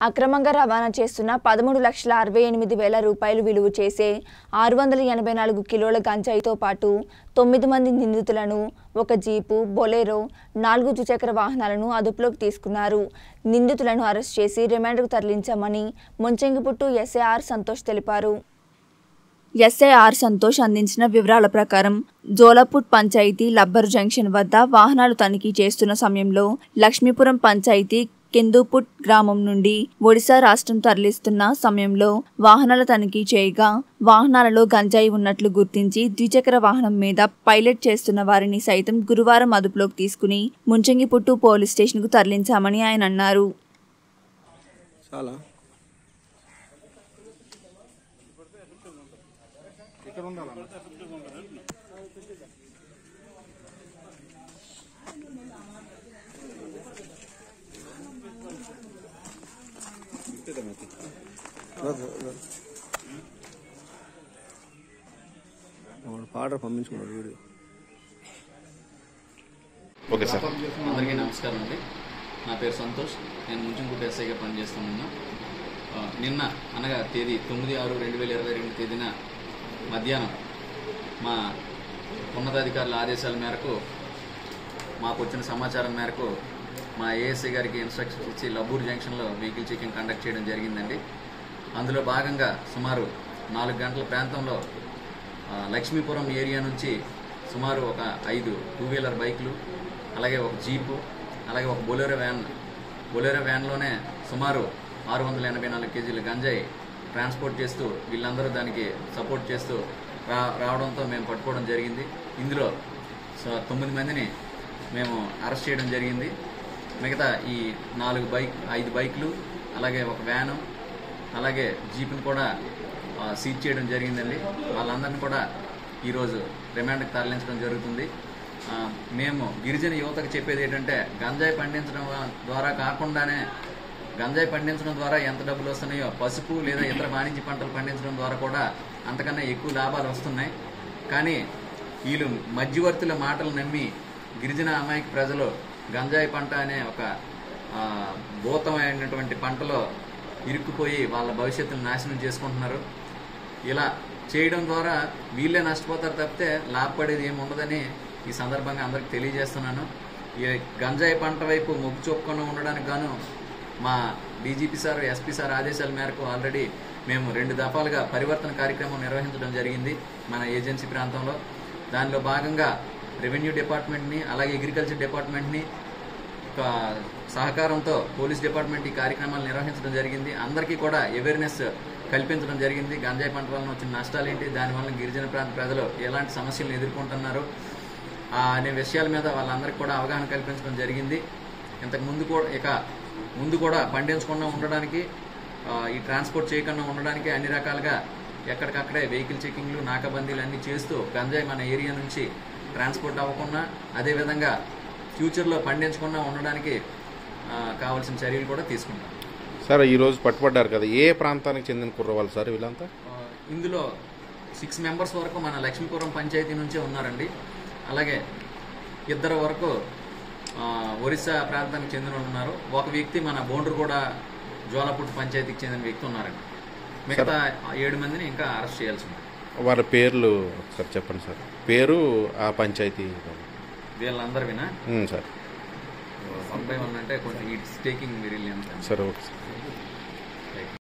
అక్రమంగా రవాణా చేస్తున్న పదమూడు లక్షల అరవై ఎనిమిది వేల రూపాయలు విలువ చేసే ఆరు వందల ఎనభై నాలుగు కిలోల గంజాయితో పాటు తొమ్మిది మంది నిందితులను ఒక జీపు బొలేరో నాలుగు ద్విచక్ర వాహనాలను అదుపులోకి తీసుకున్నారు నిందితులను అరెస్ట్ చేసి రిమాండ్కు తరలించామని ముంచెంగిపుట్టు ఎస్ఏఆర్ సంతోష్ తెలిపారు ఎస్ఐఆర్ సంతోష్ అందించిన వివరాల ప్రకారం జోలాపూట్ పంచాయతీ లబ్బర్ జంక్షన్ వద్ద వాహనాలు తనిఖీ చేస్తున్న సమయంలో లక్ష్మీపురం పంచాయతీ కెందుపుట్ గ్రామం నుండి ఒడిశా రాష్ట్రం తరలిస్తున్న సమయంలో వాహనాల తనిఖీ చేయగా వాహనాలలో గంజాయి ఉన్నట్లు గుర్తించి ద్విచక్ర వాహనం మీద పైలట్ చేస్తున్న వారిని సైతం గురువారం అదుపులోకి తీసుకుని ముంచంగిపుట్టు పోలీస్ స్టేషన్కు తరలించామని ఆయన అన్నారు చాలా పాట పంపించుకున్నాడు వీడియో ఓకే సార్ అందరికీ నమస్కారం అండి నా పేరు సంతోష్ నేను ముంచుంకుట ఎస్ఐగా పనిచేస్తున్నాను ఆ, నిన్న అనగా తేదీ తొమ్మిది ఆరు రెండు వేల ఇరవై రెండు తేదీన మధ్యాహ్నం మా ఉన్నతాధికారుల ఆదేశాల మేరకు మాకు వచ్చిన సమాచారం మేరకు మా ఏఎస్ఐ గారికి ఇన్స్ట్రక్షన్స్ ఇచ్చి లబ్బూర్ జంక్షన్లో వెహికల్ చెకింగ్ కండక్ట్ చేయడం జరిగిందండి అందులో భాగంగా సుమారు నాలుగు గంటల ప్రాంతంలో ఆ, లక్ష్మీపురం ఏరియా నుంచి సుమారు ఒక ఐదు టూ వీలర్ బైకులు అలాగే ఒక జీపు అలాగే ఒక బొలెరో వ్యాన్ బొలెరో వ్యాన్లోనే సుమారు ఆరు వందల ఎనభై నాలుగు కేజీల గంజాయి ట్రాన్స్పోర్ట్ చేస్తూ వీళ్ళందరూ దానికి సపోర్ట్ చేస్తూ రా రావడంతో మేము పట్టుకోవడం జరిగింది ఇందులో సో తొమ్మిది మందిని మేము అరెస్ట్ చేయడం జరిగింది మిగతా ఈ నాలుగు బైక్ ఐదు బైకులు అలాగే ఒక వ్యాను అలాగే జీప్ని కూడా ఆ, సీజ్ చేయడం జరిగిందండి వాళ్ళందరినీ కూడా ఈరోజు రిమాండ్కి తరలించడం జరుగుతుంది ఆ, మేము గిరిజన యువతకు చెప్పేది ఏంటంటే గంజాయి పండించడం ద్వారా కాకుండానే గంజాయి పండించడం ద్వారా ఎంత డబ్బులు వస్తున్నాయో పసుపు లేదా ఇతర వాణిజ్య పంటలు పండించడం ద్వారా కూడా అంతకన్నా ఎక్కువ లాభాలు వస్తున్నాయి కానీ వీళ్ళు మధ్యవర్తుల మాటలు నమ్మి గిరిజన అమాయక ప్రజలు గంజాయి పంట అనే ఒక ఆ, భూతమైనటువంటి పంటలో ఇరుక్కుపోయి వాళ్ళ భవిష్యత్తును నాశనం చేసుకుంటున్నారు ఇలా చేయడం ద్వారా వీళ్ళే నష్టపోతారు తప్పితే లాభపడేది ఏమి ఉండదని ఈ సందర్భంగా అందరికి తెలియజేస్తున్నాను ఈ గంజాయి పంట వైపు మొగ్గు చూపకుండా ఉండడానికి గాను మా డీజీపీ సార్ ఎస్పీ సార్ ఆదేశాల మేరకు ఆల్రెడీ మేము రెండు దఫాలుగా పరివర్తన కార్యక్రమం నిర్వహించడం జరిగింది మన ఏజెన్సీ ప్రాంతంలో దానిలో భాగంగా రెవెన్యూ డిపార్ట్మెంట్ని అలాగే అగ్రికల్చర్ డిపార్ట్మెంట్ని ఒక సహకారంతో పోలీస్ డిపార్ట్మెంట్ ఈ కార్యక్రమాలు నిర్వహించడం జరిగింది అందరికీ కూడా అవేర్నెస్ కల్పించడం జరిగింది గంజాయి పంట వలన వచ్చిన నష్టాలు ఏంటి దానివల్ల గిరిజన ప్రాంత ప్రజలు ఎలాంటి సమస్యలను ఎదుర్కొంటున్నారు ఆ అనే విషయాల మీద వాళ్ళందరికీ కూడా అవగాహన కల్పించడం జరిగింది ఇంతకు ముందు కూడా ఇక ముందు కూడా పండించకుండా ఉండడానికి ఆ, ఈ ట్రాన్స్పోర్ట్ చేయకుండా ఉండడానికి అన్ని రకాలుగా ఎక్కడికక్కడే వెహికల్ చెకింగ్లు నాకాబందీలు అన్ని చేస్తూ గంజాయి మన ఏరియా నుంచి ట్రాన్స్పోర్ట్ అవ్వకుండా అదేవిధంగా ఫ్యూచర్లో పండించకుండా ఉండడానికి ఆ, కావాల్సిన చర్యలు కూడా తీసుకుంటాం సార్ ఈ రోజు పట్టుబడ్డారు కదా ఏ ప్రాంతానికి చెందిన కుర్రవాళ్ళు సార్ వీళ్ళంతా ఆ, ఇందులో సిక్స్ మెంబర్స్ వరకు మన లక్ష్మీపురం పంచాయతీ నుంచే ఉన్నారండి అలాగే ఇద్దరు వరకు ఆ, ఒరిస్సా ప్రాంతానికి చెందిన వాళ్ళు ఉన్నారు ఒక వ్యక్తి మన బోండ్రుగూడ జోలపుట్టు పంచాయతీకి చెందిన వ్యక్తి ఉన్నారండి మిగతా ఏడు మందిని ఇంకా అరెస్ట్ చేయాల్సి ఉంది వాళ్ళ పేర్లు ఒకసారి చెప్పండి సార్ పేరు ఆ పంచాయతీ వీళ్ళందరూ వినా um, sir one by one అంటే కొంచెం ఇట్స్ టేకింగ్ వెరీ లెంత్ సరే ఓకే సార్